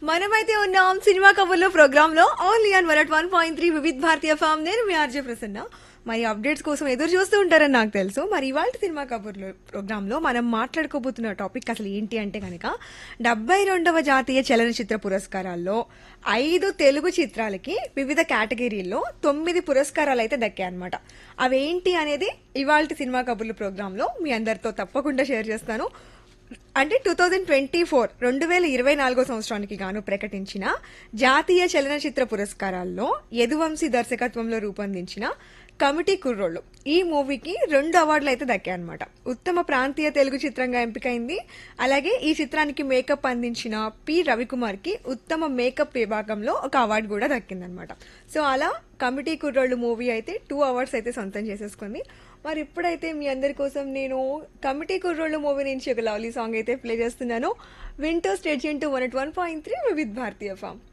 మనమైతే ఉన్నాం సినిమా కబుర్లో ప్రోగ్రామ్ లో only and one one point three Vividh Bharati FM నేను మీ ఆర్జే ప్రసన్న మరి అప్డేట్స్ కోసం ఎదురు చూస్తూ ఉంటారని నాకు తెలుసు మరి ఇవాళ సినిమా కబుర్లో ప్రోగ్రామ్ లో మనం మాట్లాడుకోబోతున్న టాపిక్ అసలు ఏంటి అంటే కనుక డెబ్బై రెండవ జాతీయ చలనచిత్ర పురస్కారాల్లో ఐదు తెలుగు చిత్రాలకి వివిధ కేటగిరీల్లో తొమ్మిది పురస్కారాలు అయితే దక్కాయన్నమాట అవేంటి అనేది ఇవాళ సినిమా కబుర్లు ప్రోగ్రామ్ లో మీ అందరితో తప్పకుండా షేర్ చేస్తాను అంటే టూ థౌజండ్ ట్వంటీ ఫోర్ రెండు వేల ఇరవై నాలుగో సంవత్సరానికి గాను ప్రకటించిన జాతీయ చలనచిత్ర పురస్కారాల్లో యదువంశీ దర్శకత్వంలో రూపొందించిన కమిటీ కుర్రోళ్ళు ఈ మూవీకి రెండు అవార్డులు అయితే దక్కాయన్నమాట ఉత్తమ ప్రాంతీయ తెలుగు చిత్రంగా ఎంపికైంది అలాగే ఈ చిత్రానికి మేకప్ అందించిన పి రవికుమార్ కి ఉత్తమ మేకప్ విభాగంలో ఒక అవార్డు కూడా దక్కిందనమాట సో అలా కమిటీ కుర్రోళ్ళు మూవీ అయితే టూ అవార్డ్స్ అయితే సొంతం చేసేసుకుంది మరి ఇప్పుడైతే మీ అందరి కోసం నేను కమిటీ కుర్రోళ్ళు మూవీ నుంచి ఒక లవ్లీ సాంగ్ అయితే ప్లే చేస్తున్నాను వింటో state to one one point three with Bharati form